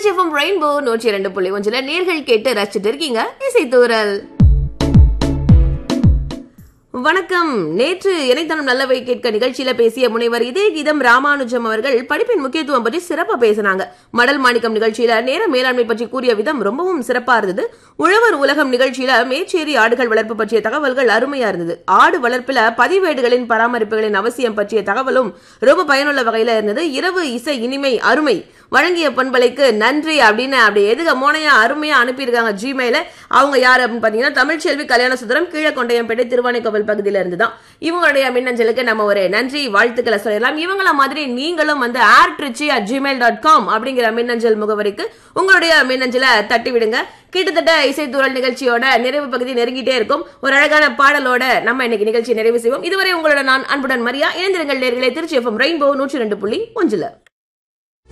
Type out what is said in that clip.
Trichy FM rainbow நூற்றி இரண்டு புள்ளி ஒன்றுல நேர்கள் கேட்டு ரசிச்சுட்டு இருக்கீங்க இசைத்தூரல் வணக்கம் நேற்று இணைத்தனம் நல்லவை கேட்க நிகழ்ச்சியில பேசிய முனைவர் இதே கீதம் ராமானுஜம் அவர்கள் படிப்பின் முக்கியத்துவம் பற்றி சிறப்பா பேசினாங்க மடல் மாணிக்கம் நிகழ்ச்சியில நேர மேலாண்மை பற்றி கூறிய விதம் ரொம்பவும் சிறப்பா இருந்தது உழவர் உலகம் நிகழ்ச்சியில மேச்சேரி ஆடுகள் வளர்ப்பு பற்றிய தகவல்கள் அருமையா இருந்தது ஆடு வளர்ப்புல பதிவேடுகளின் பராமரிப்புகளின் அவசியம் பற்றிய தகவலும் ரொம்ப பயனுள்ள வகையில இருந்தது இரவு இசை இனிமை அருமை வழங்கிய பண்பலைக்கு நன்றி அப்படின்னு அப்படி எதுக மோனையா அருமையா அனுப்பியிருக்காங்க ஜிமெயில அவங்க யார் அப்படின்னு பாத்தீங்கன்னா தமிழ்ச்செல்வி கல்யாண சுந்தரம் கீழக்கொண்டையம்பேட்டை திருவானைக்கோவில் பகுதியில இருந்து தான் இவங்களுடைய மின்னஞ்சலுக்கு நம்ம ஒரு நன்றி வாழ்த்துக்களை சொல்லிடலாம் இவங்கள மாதிரி நீங்களும் வந்து R Trichy at Gmail dot com அப்படிங்கிற மின்னஞ்சல் முகவரிக்கு உங்களுடைய மின்னஞ்சலை தட்டி விடுங்க கிட்டத்தட்ட இசைத்தூரல் நிகழ்ச்சியோட நிறைவு பகுதி நெருங்கிட்டே இருக்கும் ஒரு அழகான பாடலோட நம்ம இன்னைக்கு நிகழ்ச்சி நிறைவு செய்வோம் இதுவரை உங்களோட நான் அன்புடன் மரியா இணைந்திருங்கள் நேர்களே திருச்சி எஃப்எம் ரெயின்போ நூற்றி ரெண்டு புள்ளி ஒன்றுல